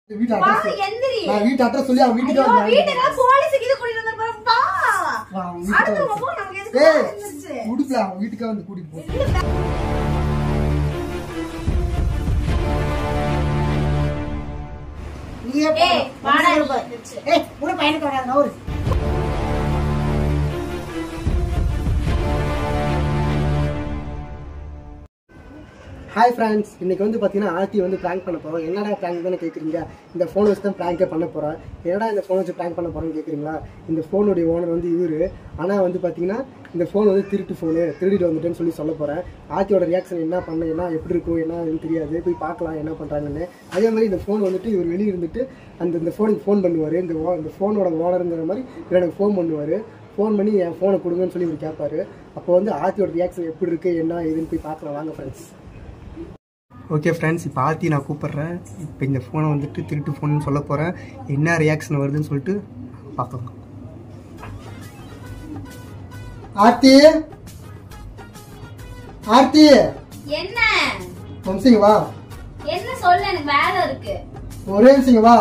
வீட்டு வா அட்ரஸ் எந்திரி நான் வீட்டு அட்ரஸ் சொல்லி அவன் வீட்டுக்கு ஐயோ வந்து வீட்டுக்கு போலீஸுக்கு இது கூட்டிட்டு வந்த பாரு வா வா, அவன் வீட்டுக்கு அடுத்தவங்க வந்து- போ நமக்கு எதுக்கு ஏய் வந்துருச்சு உடுப்புல அவன் வீட்டுக்கே வந்து கூட்டிட்டு போ நீயே ஏய் போடு. வாடா வந்து கொடுப்ப. வந்துருச்சு. ஏய் உன பையனுக்கு வராது நவரு ஹாய் ஃப்ரெண்ட்ஸ் இன்னைக்கு வந்து பார்த்தீங்கன்னா ஆர்த்தி வந்து ப்ராங்க் பண்ண போகிறோம் என்னடா ப்ராங்க் தானே கேட்குறீங்க இந்த ஃபோன் வச்சு தான் ப்ராங்கே பண்ண போகிறோம் என்னடா இந்த ஃபோன் வச்சு ப்ராங்க் பண்ண போகிறோம்னு கேட்குறீங்களா இந்த ஃபோனுடைய ஓனர் வந்து இவர் ஆனால் வந்து பார்த்தீங்கன்னா இந்த ஃபோன் வந்து திருட்டு ஃபோனு திருடிட்டு வந்துட்டேன்னு சொல்லி சொல்ல போகிறேன் ஆர்த்தியோட ரியாக்ஷன் என்ன பண்ண என்ன எப்படி இருக்கும் என்ன ஏதுன்னு தெரியாது போய் பார்க்கலாம் என்ன பண்ணுறாங்கன்னு அதே மாதிரி இந்த ஃபோன் வந்துட்டு இவர் வெளியே இருந்துட்டு அந்த இந்த ஃபோனுக்கு ஃபோன் பண்ணுவார் இந்த ஓ- இந்த ஃபோனோட ஓனருங்கிற மாதிரி இவர் எனக்கு ஃபோன் பண்ணுவார் ஃபோன் பண்ணி என் ஃபோனை கொடுங்கன்னு சொல்லி இவர் கேட்பாரு அப்போ வந்து ஆர்த்தியோட ரியாக்ஷன் எப்படி இருக்குது என்ன ஏதுன்னு போய் பார்க்கலாம் வாங்க ஃப்ரெண்ட்ஸ் ஓகே ஃப்ரெண்ட்ஸ் இப்போ ஆர்த்தி நான் கூப்பிட்றேன் இப்போ இந்த ஃபோனை வந்துட்டு திருட்டு ஃபோன்னு சொல்ல போகிறேன் என்ன ரியாக்ஷன் வருதுன்னு சொல்லிட்டு பார்க்கலாம் ஆர்த்தி ஆர்த்தி என்ன வம்சிங்க வா என்ன சொல்ல எனக்கு வேலை இருக்கு ஒரே நிமிஷங்க வா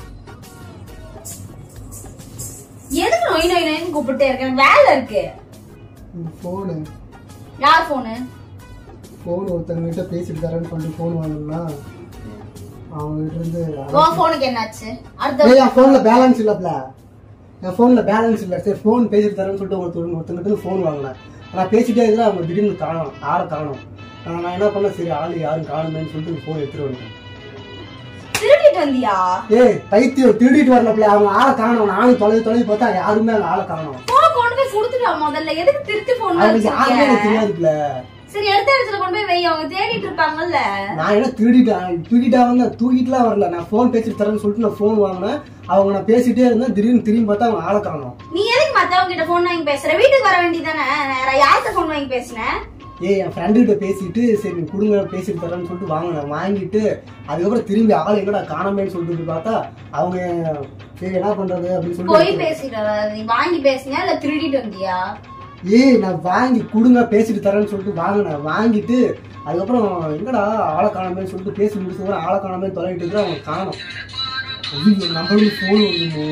எதுக்கு நொய் நொய் நொய்னு கூப்பிட்டே இருக்க எனக்கு வேலை இருக்கு ஃபோனு யார் போனு ஃபோன் ஒருத்தவங்ககிட்ட பேசிட்டு தரேன்னு சொல்லிட்டு ஃபோன் வாங்கணும்னா அவங்ககிட்ட இருந்து உன் போனுக்கு என்னாச்சு அடுத்த ஏய் என் ஃபோனில் பேலன்ஸ் இல்லைப்ல என் ஃபோனில் பேலன்ஸ் இல்லை சரி ஃபோன் பேசிட்டு தரேன்னு சொல்லிட்டு ஒருத்தர் ஒருத்தங்கிட்ட ஃபோன் வாங்கினேன் நான் பேசிட்டே இருந்தால் அவங்க திடீர்னு காணும் ஆளை காணும் நான் நான் என்ன பண்ணேன் சரி ஆள் யாரும் காணுமேன்னு சொல்லிட்டு ஃபோன் எடுத்துட்டு வந்துட்டேன் திருடிட்டு வந்தியா ஏய் பைத்தியம் திருடிட்டு வரலப்ல அவங்க ஆளை காணும் நானும் தொலைவி தொலைவி பார்த்தா யாருமே அந்த ஆளை காணும் போன் கொண்டு போய் கொடுத்துட்டா முதல்ல எதுக்கு திருட்டு போன் அவங்க யாருமே எனக்கு தெரியாதுப்ல சரி எடுத்த இடத்துல கொண்டு போய் வை அவங்க தேடிட்டு இருப்பாங்கல்ல நான் என்ன திருடிட்டேன் தூக்கிட்டா வந்து தூக்கிட்டுலாம் வரல நான் ஃபோன் பேசிட்டு தரேன்னு சொல்லிட்டு நான் ஃபோன் வாங்கினேன் அவங்க நான் பேசிட்டே இருந்தேன் திடீர்னு திரும்பி பார்த்தா அவங்க ஆளை காணும் நீ எதுக்கு மத்தவங்க கிட்ட போன் வாங்கி பேசுற வீட்டுக்கு வர வேண்டியதானே நேரா யார்கிட்ட போன் வாங்கி பேசுன ஏய் என் ஃப்ரெண்டு கிட்ட பேசிட்டு சரி நீ கொடுங்க பேசிட்டு தரேன்னு சொல்லிட்டு வாங்கினேன் வாங்கிட்டு அதுக்கப்புறம் திரும்பி ஆள் எங்கடா காணாமேன்னு சொல்லிட்டு போய் பார்த்தா அவங்க சரி என்ன பண்றது அப்படின்னு போய் சொல்லி பேசிட்டு நீ வாங்கி பேசுனியா இல்ல திருடிட்டு வந்தியா ஏய் நான் வாங்கி கொடுங்க பேசிட்டு தரேன்னு சொல்லிட்டு வாங்கினேன் வாங்கிட்டு அதுக்கப்புறம் எங்கடா ஆளை காணாமேன்னு சொல்லிட்டு பேசி முடிச்சு ஆளை காணாமே தொலைவிட்டு இருக்கிற அவங்க காணும் ஐயோ நம்மளுக்கு ஃபோன் வந்துமோ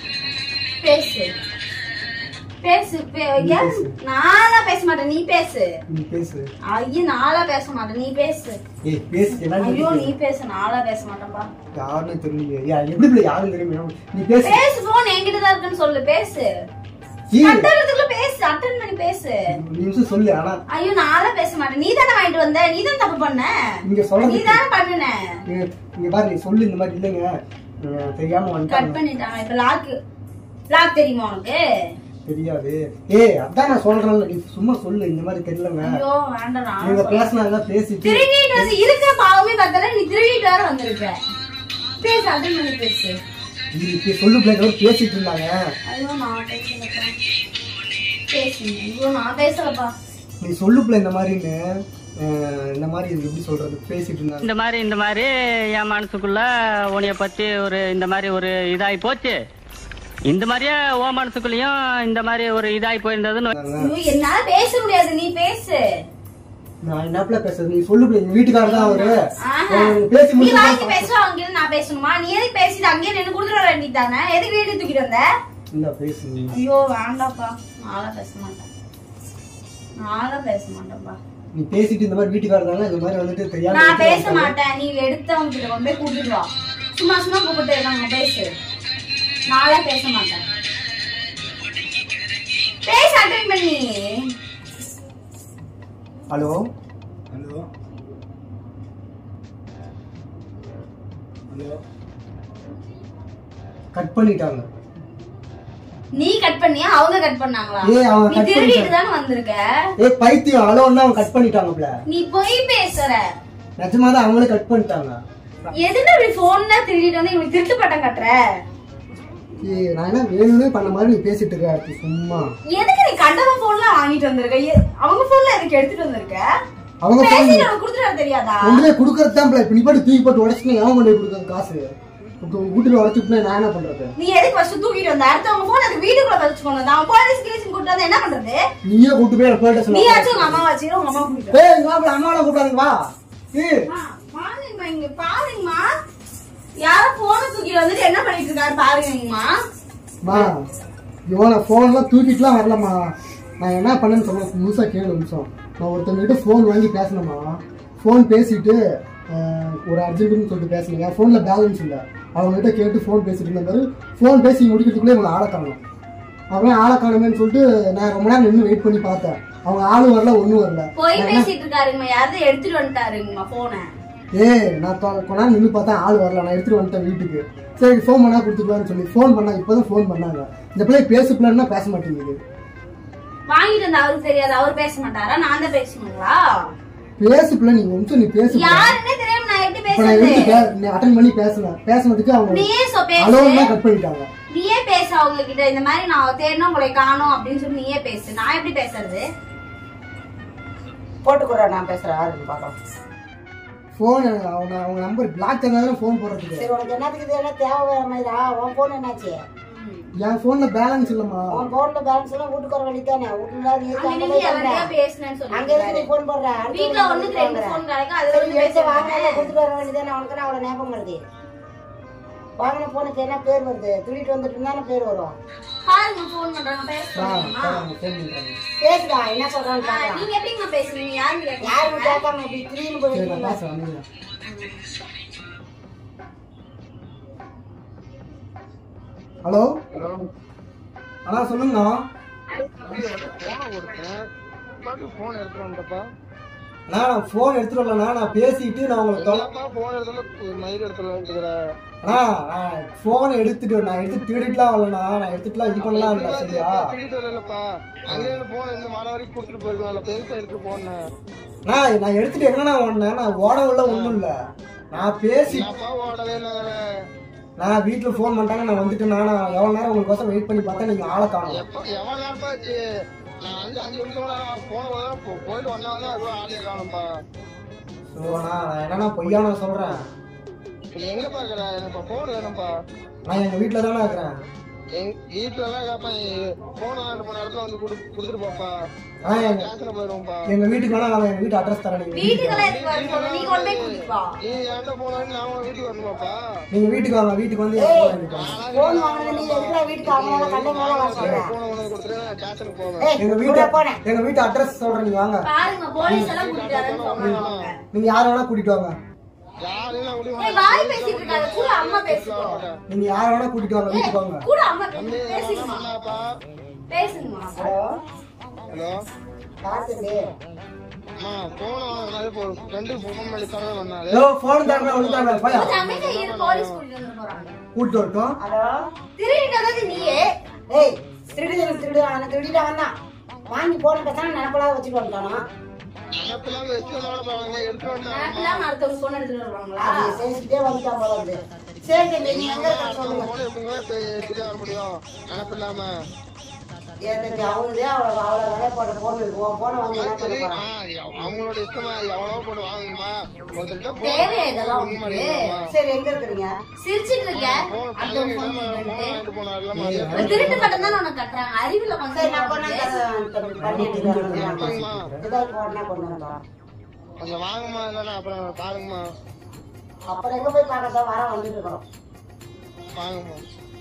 பேசு பேசு பே- ஏன் பேசு. நாளா பேச மாட்டேன் நீ பேசு நீ பேசு ஐயோ நாளா பேச மாட்டேன் நீ பேசு ஏய் பேசு என்ன ஐயோ நீ பேசு நாளா பேச மாட்டேன்பா யாருன்னு தெரியலையே ஏய், எப்படி இப்படி யாரும் தெரியுமா நீ பேசு பேசு போன் என்கிட்ட தான் இருக்குன்னு சொல்லு பேசு ஏய் அட்டன்றதுக்குள்ள பேசு அட்டன் பண்ணி பேசு ஒரு நிமிஷம் சொல்லு ஆனா ஐயோ நாளா பேச மாட்டேன் நீ தானே வாங்கிட்டு வந்த நீ தான் தப்பு பண்ண இங்க நீ சொல்றது தானே பண்ணுன இங்க இங்க பாரு நீ சொல்லு இந்த மாதிரி இல்லைங்க அஹ் தெரியாம கட் வந்துட்டாங்க பண்ணிட்டாங்க இப்ப லாக் லாக் தெரியுமா உனக்கு தெரியாது ஏய் அதான் நான் சொல்றேன்ல நீ சும்மா சொல்லு இந்த மாதிரி தெரியலங்க ஐயோ வேண்டாம் நான் நீங்க பேசினாங்க பேசிட்டு திருடிட்டு வந்து இருக்கிற பாவமே பார்த்தல நீ திருடிட்டு வர வந்திருக்க பேசு அட்டன் பண்ணி பேசு நீ இப்ப சொல்லு பிள்ளைங்க பேசிட்டு இருந்தாங்க ஐயோ நான் பேசலப்பா பேசு ஐயோ நான் பேசலப்பா நீ சொல்லு பிள்ளை இந்த மாதிரின்னு அஹ் இந்த மாதிரி இது எப்படி சொல்றது பேசிட்டு இருந்தாங்க இந்த மாதிரி இந்த மாதிரி என் மனசுக்குள்ள உன்னைய பத்தி ஒரு இந்த மாதிரி ஒரு இதாகி போச்சு இந்த மாதிரியே ஓ மனசுக்குள்ளயும் இந்த மாதிரி ஒரு இதாகி போயிருந்ததுன்னு ஐயோ என்னால பேச முடியாது நீ பேசு நான் என்னப்ல பேசுறது நீ சொல்லு பிள்ளை எங்க வீட்டுக்காரர் தான் அவரு ஆஹா. அவங்க பேசி நீ வாங்கி முடிச்சு பேசுவ அவங்க கிட்ட நான் பேசணுமா நீ எதுக்கு பேசிட்டு அங்கேயே நின்று கொடுத்துட வேண்டியதானே எதுக்கு வீடு தூக்கிட்டு வந்த இந்த பேசு நீ ஐயோ வேண்டாப்பா நாளா பேச மாட்டேன் நாளா பேச மாட்டேன்ப்பா நீ பேசிட்டு இந்த மாதிரி வீட்டுக்காரர் தானே இந்த மாதிரி வந்துட்டு தெரியாம நான் வீட்டுக்கு பேச வந்துட்டாங்க. மாட்டேன் நீ எடுத்தவங்க கிட்ட கொண்டு போய் கூட்டிட்டு வா சும்மா சும்மா கூப்பிட்டு இருக்காங்க பேசு நாளா பேச மாட்டேன் பேச அட்டன் பண்ணி ஹலோ ஹலோ ஹலோ கட் பண்ணிட்டாங்க நீ கட் பண்ணியா அவங்க கட் பண்ணாங்களா ஏய், அவங்க நீ cut திருடிட்டு பண்ணிட்டாங்க. தானே வந்திருக்க ஏ பைத்தியம் ஹலோன்னா அவங்க கட் பண்ணிட்டாங்கப்ல நீ போய் பேசுற நிஜமா தான் அவங்களே கட் பண்ணிட்டாங்க எதுக்கு இப்படி போன்ல திருடிட்டு வந்து இவனுக்கு திருட்டு பட்டம் கட்டுற ஏய் நான் என்ன வேணும்னே பண்ண மாதிரி நீ பேசிட்டு இருக்க ஆர்த்தி, சும்மா எதுக்கு நீ கண்டவன் போன்ல வாங்கிட்டு வந்திருக்க எ- அவங்க போன்ல எதுக்கு எடுத்துட்டு வந்திருக்க அவங்க phone பேசி நம்ம கொடுத்துட்டு வர தெரியாதா கொண்டு போய் கொடுக்கறது தான் இப்ப நீ பாட்டு தூக்கி போட்டு உடச்சுட்டு எவன் கொண்டு போய் கொடுக்கறது காசு இப்போ வீட்டுல உடச்சுட்டு நான் என்ன பண்றது நீ எதுக்கு ஃபர்ஸ்ட் தூக்கிட்டு வந்த அடுத்தவங்க போன் அதுக்கு வீட்டுக்குள்ள வச்சு கொண்டு வந்தா அவன் போலீஸ் கேஸ் கூட்டு வந்து என்ன பண்றது நீயே கூட்டு போய் போயிட்ட நீ சொல்ல ஆச்சும் உங்க அம்மா வச்சு உங்க அம்மா கூட்டிட்டு ஏய் இங்க வா அம்மாவை கூப்பிடாங்க வா ஏய் வா. வாங்கம்மா இங்க பாருங்கம்மா யாரோ போன தூக்கிட்டு வந்துட்டு என்ன பண்ணிட்டு இருக்காரு பாருங்கம்மா மா இவனை ஃபோன்லாம் தூக்கிட்டுலாம் வரலம்மா நான் என்ன பண்ணேன்னு சொன்னேன் முழுசா கேளு நிமிஷம் நான் ஒருத்தவங்ககிட்ட ஃபோன் வாங்கி பேசினேம்மா ஃபோன் பேசிட்டு ஆஹ், ஒரு அர்ஜென்ட்னு சொல்லிட்டு பேசினேன் என் ஃபோனில் பேலன்ஸ் இல்லை அவங்ககிட்ட கேட்டு ஃபோன் பேசிட்டு இருந்த மாதிரி ஃபோன் பேசி முடிக்கிறதுக்குள்ளே இவங்க ஆளை காணோம் அவங்க ஆளை காணுமேன்னு சொல்லிட்டு நான் ரொம்ப நேரம் நின்று வெயிட் பண்ணி பார்த்தேன் அவங்க ஆளும் வரல ஒன்றும் வரல போய் பேசிட்டு இருக்காருங்கம்மா யாராவது எடுத்துட்டு வந்துட்டாருங்கம்மா போனை ஏய் நான் தொ- கொஞ்ச நேரம் நின்று பார்த்தா ஆள் வரல நான் எடுத்துட்டு வந்துட்டேன் வீட்டுக்கு சரி ஃபோன் பண்ணா கொடுத்துக்கலாம்னு சொல்லி ஃபோன் பண்ணா இப்போதான் ஃபோன் பண்ணாங்க இந்த பிள்ளை பேசு பிள்ளைன்னா பேச மாட்டேங்குது வாங்கிட்டு வந்த அவருக்கு தெரியாது அவர் பேச மாட்டாரா நான் தான் பேசணுங்களா பேசு பிள்ளை நீ கொஞ்சம் நீ பேசு பிள்ளை. யாருன்னே தெரியாம நான் எப்படி இப்ப நான் எடுத்து பேசுறது அட்டன் பண்ணி பேசினேன் பேசுனதுக்கு அவங்க நீயே சொ பேசு அலோன் தான் கட் பண்ணிட்டாங்க நீயே பேச அவங்க கிட்ட இந்த மாதிரி நான் தேடணும் உங்களை காணோம் அப்படின்னு சொல்லி நீயே பேசு நான் எப்படி பேசுறது போட்டுக்கூட நான் பேசுறேன் யாருன்னு பார்க்கலாம் ஃபோன் அவங்க அவங்க நம்பர் பிளாக் தந்தாலும் ஃபோன் போடுறதுக்கு சரி உனக்கு என்னத்துக்கு இது என்ன தேவை வேற மாதிரிடா உன் போன் என்னாச்சு என் ஃபோன்ல பேலன்ஸ் இல்லம்மா உன் போன்ல பேலன்ஸ் எல்லாம் வீட்டுக்கு வர வேண்டியதானே வீட்டுல நீ எதுக்கு அங்க அங்க நின்று போய் எவர்கிட்டயோ பண்ற? பேசுனேன்னு அங்க எதுக்கு நீ சொல்லி போன் போடுற அடுத்த வீட்டுல வீட்டுக்கு ஒண்ணுக்கு ரெண்டு போடுற. போன் கிடைக்கும் அதுல சரி வந்து எடுத்து பேசுவாங்க வாங்கினா கொடுத்துட்டு வர வேண்டியதானே உனக்கு அவ்வளவு ஞாபகம் வருது வாங்கின போனுக்கு என்ன பேர் வருது துளிட்டு வந்துட்டு இருந்தானே பேர் வரும் பாருங்க போன் பண்றாங்க பேச ஆ, சொல்லுங்கம்மா. அவங்க ஃபோன் பண்றாங்க பேசுடா என்ன சொல்றான்னு ஆ, பாக்கலாம் நீங்க எப்படிங்க பேசுவீங்க யாருன்னு கேட்க யாரும் கேட்காம இப்படி திடீர்னு சரி நான் போயிட்டு பேசுறேன் அமைதியா. ஹலோ அண்ணா சொல்லுங்கண்ணா போன் எடுத்துட்டு வந்தப்பா அண்ணா நான் ஃபோன் எடுத்துட்டு வரலண்ணா நான் பேசிட்டு நான் உங்களுக்கு தொலை என்னப்பா போன் எடுத்துல மயிர் எடுத்துல வந்துக்கிற அண்ணா நான் ஃபோன் எடுத்துட்டு நான் எடுத்து திருடிட்டுலாம் வரலண்ணா நான் எடுத்துட்டுலாம் இது பண்ணலாம் இல்லை சரியா திருட்டு வரலப்பா அங்கே இருந்து போன் இந்த மலை வரைக்கும் கொடுத்துட்டு போயிருக்கோம் பெருசா எடுத்து போனேன் அண்ணா நான் எடுத்துட்டு எங்கண்ணா ஓடினேன் நான் ஓட உள்ள ஒன்றும் இல்லை நான் பேசி அப்பா ஓடவே இல்லை நான் வீட்டில் ஃபோன் பண்ணிட்டாங்க நான் வந்துட்டேன் நான் எவ்வளோ நேரம் உங்களுக்கோசம் வெயிட் பண்ணி பார்த்தா நீங்கள் ஆளை காணும் எப்ப எவ்வளவு நேரப்பா ஆச்சு நான் வந்து அஞ்சு நிமிஷம் போன போயிட்டு வந்தாங்க அதுவும் ஆளே காணும்பா ஸோ நான் என்னன்னா பொய்யா நான் சொல்கிறேன் நீ எங்க பாக்குற எனக்கு போன் வேணும்ப்பா நான் எங்கள் வீட்டில் தானே இருக்கிறேன் எங்க வீட்டுல எல்லாம் கேப்பேன் போன் ரெண்டு மணி நேரத்துல வந்து குடு கொடுத்துட்டு போப்பா ஆ எங்கள் கேன்சல் போயிடுவோம்ப்பா எங்கள் வீட்டுக்கு வேணா நான் எங்கள் வீட்டு அட்ரஸ் தரேன் நீங்கள் வீட்டுக்கெல்லாம் எதுக்கு வர சொல்லணும் நீ கொண்டு போய் கூட்டிட்டு வா நீ என்கிட்ட போன நான் உன் வீட்டுக்கு வரணுமாப்பா நீங்கள் வீட்டுக்கு வாங்க வீட்டுக்கு வந்து என் phone வாங்கிட்டு வாங்க. போன் வாங்கினது நீ எதுக்குடா வீட்டுக்கு அவங்களால கண்ட மேல வர சொல்ற போன உனக்கு கொடுத்துட்டு ஸ்டேஷனுக்கு போவேன் ஏய் எங்கள் கூட வீட்டு போனேன் எங்கள் வீட்டு அட்ரஸ் சொல்கிறேன் நீங்கள் வாங்க பாருங்க போலீஸ் எல்லாம் கூட்டிட்டு வரேன்னு சொல்றாங்க நீங்கள் யாரை வேணா கூட்டிட்டு வாங்க யாரையும் நான் விட ஏய், வாய் பேசிட்டு இருக்காது கூட அம்மா பேசுவோம் நீங்கள் யாரை வேணா கூட்டிட்டு வாங்க வீட்டுக்கு வாங்க கூட அம்மா பேசு- பேசுங்கம்மா மாட்டேன்ப்பா பேசுங்கம்மா ஹலோ ஹலோ யாருக்கு அம்மா போன வாங்கினாலே போதும் ஃப்ரெண்டு ஃபோன் பண்ணி தரவே வந்தாரு ஏதோ ஃபோன் தரேன் ஒன்று தரேன் போயா கொஞ்சம் அமைதியா இரு, போலீஸ் கூட்டிட்டு வந்து போறாங்க கூட்டிட்டு வரட்டும் ஹலோ திருடிட்டு வந்தது நீயே ஏய் திருடு திருடு அவனை திருடிட்டு வந்தான் வாங்கி போன பேசாம நினப்பெல்லாம் வச்சுட்டு வந்துட்டானா நினப்பெல்லாம் வச்சு வந்தவன பாருங்க எடுத்து வந்தாங்க நாட்டுலாம் அடுத்தவங்க போன் எடுத்துட்டு வருவாங்களா அது பேசிக்கிட்டே வந்துட்டான் போல இருக்கு சரி தம்பி நீ எங்க இருக்க சொல்லுங்க போன எப்படிங்க போய் எடுத்துட்டு வர முடியும் நினப்பு இல்லாம ஏன் தம்பி அவங்களே அவ்வளோ அவ்வளோ விலை போட்ட போன் இருக்கு உன் போனை வாங்கி என்ன பண்ண சரி போறான் ஆ, அவங்களோட இஷ்டமா எவ்வளவோ போட்டு வாங்குமா ஒருத்தர்கிட்ட தேவையா இதெல்லாம் போன் உங்களுக்கு? சரி எங்க இருக்கிறீங்க சிரிச்சிட்டு இருக்க போன் அடுத்தவங்க போன் போன் பண்ணிட்டு வாங்கிட்டு போனாருல ஒரு திருட்டு மட்டும் தான் உனக்கு கட்டுறாங்க அறிவுல சரி நான் கொஞ்சம் கொண்டு வந்து தம்பி பண்ணிட்டு எப்படிம்மா? இதான் உடனே கொண்டு வந்தோம் கொஞ்சம் வாங்குமா இல்லைன்னா அப்புறம் பாருங்கம்மா அப்புறம் எங்க போய் பார்க்கறதா வர வந்துட்டு இருக்கிறோம் வாங்குமா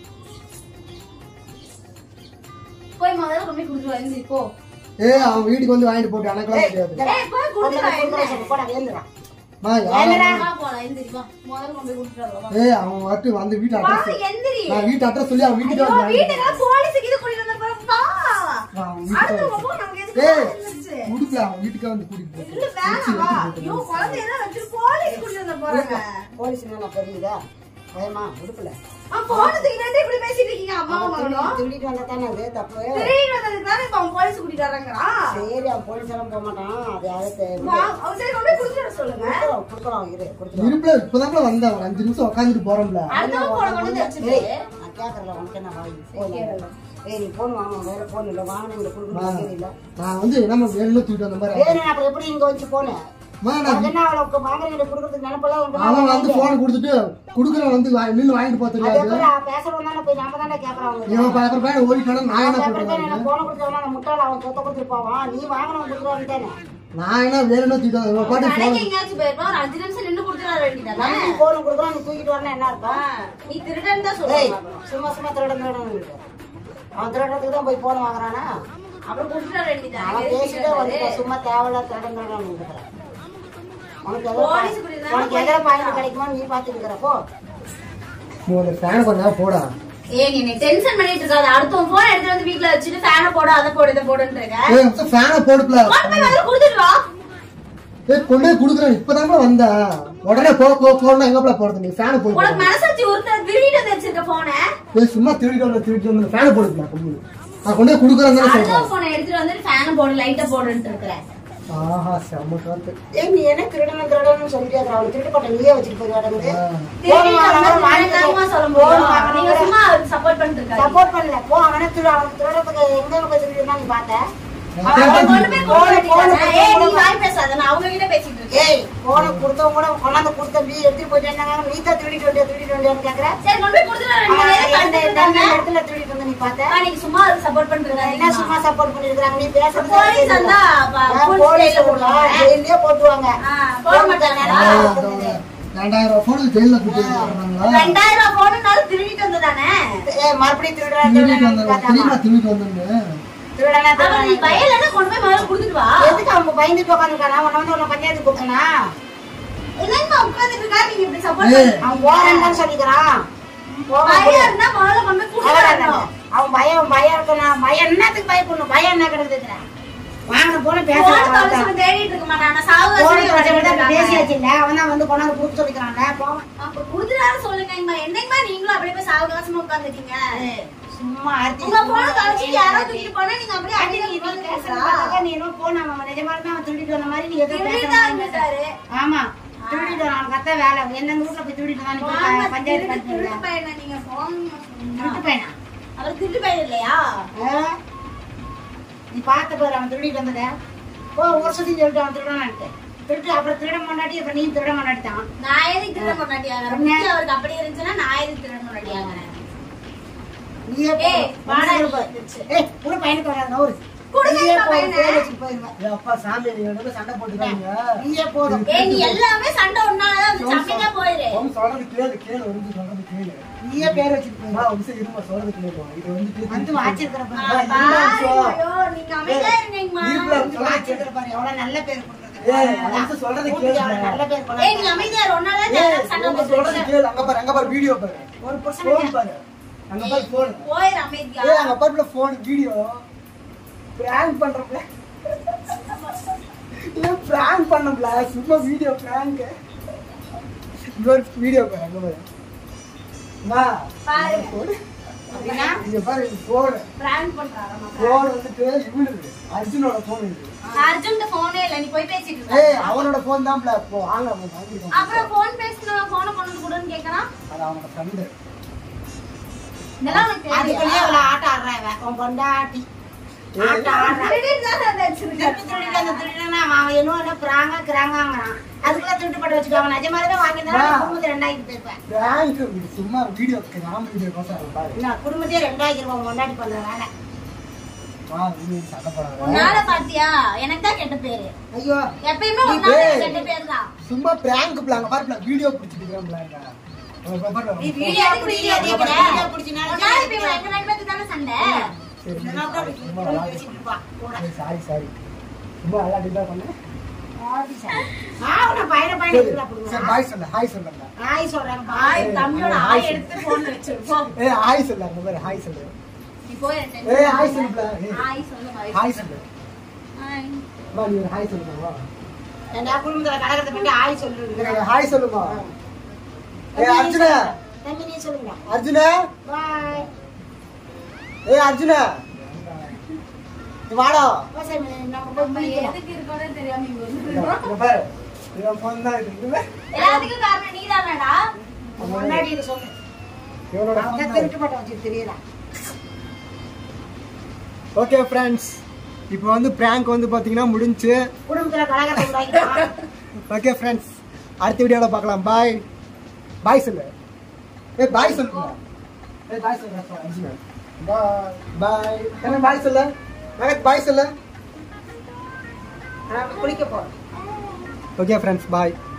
போய் முதல்ல கொண்டு போய் கொடுத்துட்டு வந்து போ ஏ அவன் வீட்டுக்கு வந்து வாங்கிட்டு போட்டு எனக்கெல்லாம் தெரியாது ஏய் போய் கொடுத்துட்டு வா என்ன போடா ஏந்துடா மா யாரா வா போலாம் எந்திரி வா முதல்ல கொண்டு போய் கொடுத்துட்டு வரலாம் ஏய் அவன் வந்து வந்து வீட்டு வா அட்ரஸ் எந்திரி நான் வீட்டு அட்ரஸ் சொல்லி அவன் வீட்டுக்கு ஐயோ வந்து வாங்கிட்டு வீட்டுக்கு போலீஸுக்கு இது கூட்டிட்டு வந்த பாரு வா வா, அவன் வீட்டுக்கு அடுத்து வந்து- போ நமக்கு எதுக்கு ஏய் இருந்துச்சு கொடுக்கல அவன் வீட்டுக்கே வந்து கூட்டிட்டு போட்டு இல்ல வேணாம் வா ஐயோ குழந்தையெல்லாம் வச்சு போலீஸ் கூட்டிட்டு வந்த போறாங்க போலீஸ் என்ன தெரியுதா பயமா உடுப்புல ஆ போனதுக்கு என்னட்டு இப்படி பேசிட்டு இருக்கீங்க அம்மாவும் மகனும் திருடிட்டு வந்தா தானே அது தப்பு திடீர்னு வந்ததுக்கு தானே இப்ப அவன் போலீஸ் கூட்டிட்டு வர்றாங்கிறான் சரி அவன் போலீஸ் எல்லாம் போக மாட்டான் அது யாருக்கு வா அவன் சரி கொண்டு போய் கொடுத்துட்டு வர சொல்லுங்க கொடுக்குறோம் கொடுக்குறோம் இரு கொடுத்துருவோம் இருப்புல இப்பதான் வந்தேன் ஒரு அஞ்சு நிமிஷம் உட்காந்துட்டு போறோம்ல அடுத்தவங்க போன கொண்டு வந்து வச்சுட்டு நான் கேட்கறல உனக்கு என்ன வாங்கி போன் ஏய் நீ போன் வாங்க வேற போன் இல்ல வாங்கின இங்க கொடுக்கணும் இல்ல நான் வந்து என்ன வேணும்னு தூக்கிட்டு வந்த மாதிரி வேணும் அப்புறம் எப்படி இங்க வச்சு போனேன் மா, நான் அது என்ன அவளுக்கு வாங்குறவங்க கொடுக்கறதுக்கு நினைப்பெல்லாம் உண்டு அவன் வந்து போன் கொடுத்துட்டு குடுக்குறவன் வந்து வா- நின்னு வாங்கிட்டு போக அது தெரியாது எப்படி அவன் பேசுறவன் தானே போய் நாம தானே கேட்கறோம் இவன் பாக்குற பையன் ஓடிட்டானா நான் என்ன அப்புறம் பண்றது நான் போன கொடுத்தவனா நான் முட்டாள் அவன் சொத்த கொடுத்துட்டு போவான் நீ வாங்கினவன் கொடுக்குறான்னு தானே நான் என்ன வேணும்னு தூக்கிட்டு உங்க பாட்டு கடைக்கு phone- எங்கேயாச்சும் போயிருப்போம் ஒரு அஞ்சு நிமிஷம் நின்று கொடுத்துட வேண்டியதானே நீ போன் கொடுக்குறோம் நீ தூக்கிட்டு வரணும் என்ன ஆ, இருக்கும் நீ திருடன் தான் ஏய் சொல்லுவாங்க சும்மா சும்மா திருடன் திருடன் இருக்கு. அவன் திருடுறதுக்கு தான் போய் போன் வாங்குறானா அப்புறம் கொடுத்துட வேண்டியதானே அவன் பேசிட்டே வந்து சும்மா தேவையில்ல திருடன் திருடன் இருக்கிறான் உனக்கு எதிர போலீஸ் இப்படி இருந்தா உனக்கு எதிர பாயிண்ட் கிடைக்குமா நீ பாத்துக்கிறப்போ நீ ஒரு ஃபேன் பண்ணா போடா ஏய் நீ டென்ஷன் பண்ணிட்டு இருக்காத அடுத்தவன் போன் எடுத்து வந்து வீட்ல வச்சுட்டு ஃபேனை போடு அதை போடு இதை போடுன்னு இருக்க ஏய் ஃபேனை போடுப்ல கொண்டு போய் முதல்ல கொடுத்துட்டு வா ஏய் கொண்டு போய் குடுக்குறேன் இப்பதான் வந்தா உடனே போ போ போனா எங்கப்பல போறது நீ ஃபேனை போடு உனக்கு மனசாட்சி ஒருத்தர் திருடிட்டு வந்து வச்சிருக்க போனை ஏய் சும்மா திருடிட்டு வந்து திருடிட்டு வந்து ஃபேனை போடுப்ல கம்மி நான் கொண்டு போய் குடுக்குறேன் தானே அடுத்த சொல்றேன் போனை எடுத்துட்டு வந்து ஃபேனை போடு லைட்டை போடுன்ட்டு இருக்கிறேன் ஆஹா செம்ம காத்து ஏய் நீ என்ன திருடணும் திருடணும்னு சொல்லிட்டே இருக்கிற அவளுக்கு திருட்டு பட்ட நீயே வச்சுட்டு போய் வேடங்குது ஆ. திருடிட்டு சொல்ல முடியும் நீங்க சும்மா சப்போர்ட் பண்ணிட்டு இருக்காங்க சப்போர்ட் பண்ணல போ அவனே திரு அவனுக்கு திருடத்துக்கு எங்க போய் திருடினா நீ பார்த்த அவன் கொண்டு போய் போன, போன் போன, வச்சுட்டானே. ஏய் நீ போன. வாய் பேசாத நான் அவங்க கிட்ட பேசிட்டு இருக்கேன் ஏய் போன கொடுத்தவங்க கூட கொண்டாந்து கொடுத்த பீ எடுத்துட்டு போயிட்டு இருந்தாங்க நீ தான் திருடிட்டு வண்டியா திருடிட்டு வண்டியான்னு கேக்குற சரி கொண்டு போய் கொடுத்துட்டு அவன் வரேன் எந்த எந்த இடத்துல திருடிட்டு வந்து நீ பார்த்த நீங்க சும்மா சப்போர்ட் பண்ணிட்டு என்ன இருக்காங்க சும்மா சப்போர்ட் பண்ணிருக்காங்க நீ பேசுறது போலீஸ் வந்தா அப்ப போலீஸ் போலீஸ் ஸ்டேஷன்ல போடுவாங்க. ஜெயிலே போட்டுருவாங்க ஆ, போட மாட்டாங்களா? ரெண்டாயிரம் ரூபாய் போன் ஜெயில கூட்டிட்டு ரெண்டாயிரம் ரூபாய் போனுனாலும் திருடிட்டு வந்ததானே ஏய் மறுபடியும் திருடுறா திருடிட்டு திருடுறா வந்தாங்க தெரியுமா திருடிட்டு வந்தேன்னு திருடனா அவன் நீ வயல்ல கொண்டு போய் முதல்ல கொடுத்துட்டு வா எதுக்கு அவங்க பயந்துட்டு உட்காந்துருக்கானா உன்ன வந்து உன்னை பஞ்சாயத்து கூப்பிட்டனா என்னமா உட்கார்ந்துட்டு இருக்கா நீங்க இப்படி சப்போர்ட் ஏய். பண்ணி அவன் போறேன்னு தான் சொல்லிக்கிறான் போவான் பயம் இருந்தா முதல்ல கொண்டு போய் அவன் கொடுத்துட்டு என்னது? வரணும். அவன் பயம் பயம் இருக்கணும் பயம் என்னத்துக்கு பயப்படணும் பயம் என்ன கிடக்குது வாங்கின போன பேச போன தொலைச்சு தேடிட்டு இருக்க மாட்டான் நான் சாவு போன வசதி வச்சிருக்காங்க. பேசியாச்சு இல்ல அவன் தான் வந்து கொண்டாந்து கொடுத்து சொல்லிக்கிறான்ல போவான் அப்ப கொடுத்துட்டாரு சொல்லுங்க இம்மா என்னங்கம்மா நீங்களும் அப்படியே போய் சாவகாசமா உட்கார்ந்துருக்கீங்க சும்மா ஆர்த்தி உங்க போன தொலைச்சு யாரோ தூக்கிட்டு போனா நீங்க அப்படியே அடி அடி நீ உட்கார்ந்து பேசுறதா? பேசுறா நீ என்ன போன அவன் நிஜமாலுமே அவன் திருடிட்டு வந்த மாதிரி நீ எதுவும் திருடிட்டு பேசுற தான் மாதிரி வந்துட்டாரு. ஆமா திருடிட்டு வரான் அவனுக்கு அதான் வேலை என்ன வீட்டுல போய் திருடிட்டு தான் நீ போய் வாங்க, ப- பஞ்சாயத்து திருட்டு- திருட்டு பண்ணிட்டு பையனை நீங்க போங்க சொன்னா. திருட்டு பையனா அவர் திருட்டு பையன் இல்லையா ஆ? நீ பார்த்த பாரு அவன் திருடிட்டு வந்தத ஓ ஒரு வருஷத்தையும் சொல்லிட்டு அவன் திருடான்ட்டு திருட்டு அப்புறம் திருட மாட்டாட்டி இப்ப நீ திருட மாட்டாட்டிட்டான் நான் எதுக்கு திருட முன்னாடி ஆகிறேன் என்ன? புத்தி அவருக்கு அப்படி இருந்துச்சுன்னா நான் எதுக்கு திருட முன்னாடி ஆகிறேன் நீயே ஏய், வாடா நீ. ஏய் கூட பையனுக்கு வராது நவுரு கொடுங்க நீயே இந்த போதும் பையனை. பேர் வச்சுட்டு போயிருவேன் ஏய் அப்பா சாமி நீ ரெண்டு பேரும் சண்டை போட்டுக்காதீங்க நீயே போதும் ஏய் நீ எல்லாமே சண்டை ஒன்னாலதான் வந்து சமைக்க போயிரு அவன் சொல்றது கேளு கேளு வந்து சொல்றது கேளு நீயே பேர் வச்சுட்டு போயிருவேன் நான் வந்து இருமா சொல்றது கேளு இது வந்து வந்து வாச்சிருக்கிற ஆ, பாரு பாரு, ஐயோ, நீங்க அமைதியா இருங்கம்மா. இருப்புல வந்து வாச்சிருக்கிற பாரு எவ்வளவு நல்ல பேர் ஏய் கொடுக்குறது வந்து சொல்றது வீட்டுக்கு கேளு எவ்வளவு நல்ல பேர் ஏய், நீ கொண்டாந்து அமைதியா இரு, உன்னாலதான் ஏய் தேவையில்லாம சண்டை வந்து சொல்றது போட்டுட்டு கேளு அங்க பாரு அங்க பாரு வீடியோ பாரு ஒரு போன் புருஷன் பாரு அங்க பாரு போன் போயிரு அமைதியா. ஏய் அங்க பாருல போன் வீடியோ பிராங்க் பண்றப்பல ஏன் பிராங்க் பண்ணப்ல சும்மா வீடியோ பிராங்க் ஒரு வீடியோ பாரு அங்க பாரு அம்மா, பாரு. போடு. அப்படின்னா இங்க பாரு போன் prank பண்றாராமா. போன் வந்துட்டு இவனுது அர்ஜுனோட போன் இது அர்ஜுன்ட்ட phone ஏ இல்ல, நீ போய் பேசிட்டு ஏய் இருக்க. அவனோட போன் தான் இப்போ வாங்க அவன் வாங்கிருக்கான் அப்புறம் phone பேசினவன் phone அ கொண்டு வந்து கொடுன்னு கேக்குறான். அது அவனோட ஃப்ரெண்டு இதெல்லாம் உனக்கு அதுக்குள்ளேயே தெரியாதா? இவ்வளவு ஆட்டம் ஆடுறான் இவன். உன் பொண்டாட்டி ஆட்டம் ஆடுறான் திருடிட்டு தான் அதை வச்சிருக்காரு. திருட்டு திருடிட்டு அந்த திருடனா அவன் என்ன என்ன பிராங்க கிராங்காங்கிறான் அதுக்குள்ள திருட்டு பட்டு வச்சுட்டு அவன் நிஜமாலுமே வாங்கியிருந்தா குடும்பத்தை ரெண்டாயிரம் போயிருப்பேன் பிராங்க் சும்மா வீடியோ ராம வீடியோ கோசம் பாரு என்ன குடும்பத்தையே ரெண்டாயிரம் ரூபாய் கொண்டாடி பண்ற வேலை வா நீ சண்டை போடாத உன்னால பாத்தியா எனக்கு தான் கெட்ட பேரு ஐயோ எப்பயுமே நீ உன்னால போய். கெட்ட பேர் தான் சும்மா பிராங்க் பிளாங்க பாரு வீடியோ பிடிச்சிட்டு இருக்கிறாங்க நீ வீடியோ பிடிக்கிறியா கேக்குற வீடியோ பிடிச்சினாலும் உன்னால இப்ப இவன் எங்க ரெண்டு பேத்துக்கு தானே சண்டை சாரி சாரி ரொம்ப நல்லா டில்லா பண்ணேன் அவனை பையனை பையனை இதுல சரி போடுவான். பாய் சொல்ல ஹாய் சொல்லுங்க ஆய் சொல்றாங்க ஆய், பாய் தம்பியோட ஆய் எடுத்து phone ல வச்சிரு, போ. ஏ ஹாய் சொல்லு அங்க பாரு ஹாய் சொல்லு நீ போய் என் tension ஏய் ஹாய் சொல்லு ஆய் சொல்லு, ஆய். ஹாய் சொல்லு ஆய். வா நீ ஹாய் சொல்லுங்க வா ஏன்டா குடும்பத்துல கலகத்தை பண்ணி ஆய் சொல்லுங்க ஹாய் சொல்லுமா ஏ அர்ஜுன தம்பி நீ சொல்லுங்க அர்ஜுன பாய் ஏ அர்ஜுன நீ வாடா நம்ம போய் நம்ம குளிக்கலாம். எதுக்கு இருக்கோன்னே தெரியாம இங்க வந்து இங்க இங்க பாரு இவன் போன் தான் இது இதுவே எல்லாத்துக்கும் காரணம் நீதானடா உன் முன்னாடி இதை சொல்லு இவனோட அவன் phone தான் தான் திருட்டு பட்டம் வச்சுட்டு தெரியல ஓகே ஃப்ரெண்ட்ஸ் இப்போ வந்து பிராங்க் வந்து பார்த்தீங்கன்னா முடிஞ்சு குடும்பத்துல கலகத்தை உண்டாக்கிட்டான் ஓகே ஃப்ரெண்ட்ஸ் அடுத்த வீடியோவில் பார்க்கலாம் பாய் பாய் சொல்லு ஏ பாய் சொல்லுங்க ஏ பாய் சொல்லு பாய் பாய் என்ன பாய் சொல்லு நகத் பாய் சொல்லு நான் குளிக்க போறேன் ஓகே ஃப்ரெண்ட்ஸ் பாய்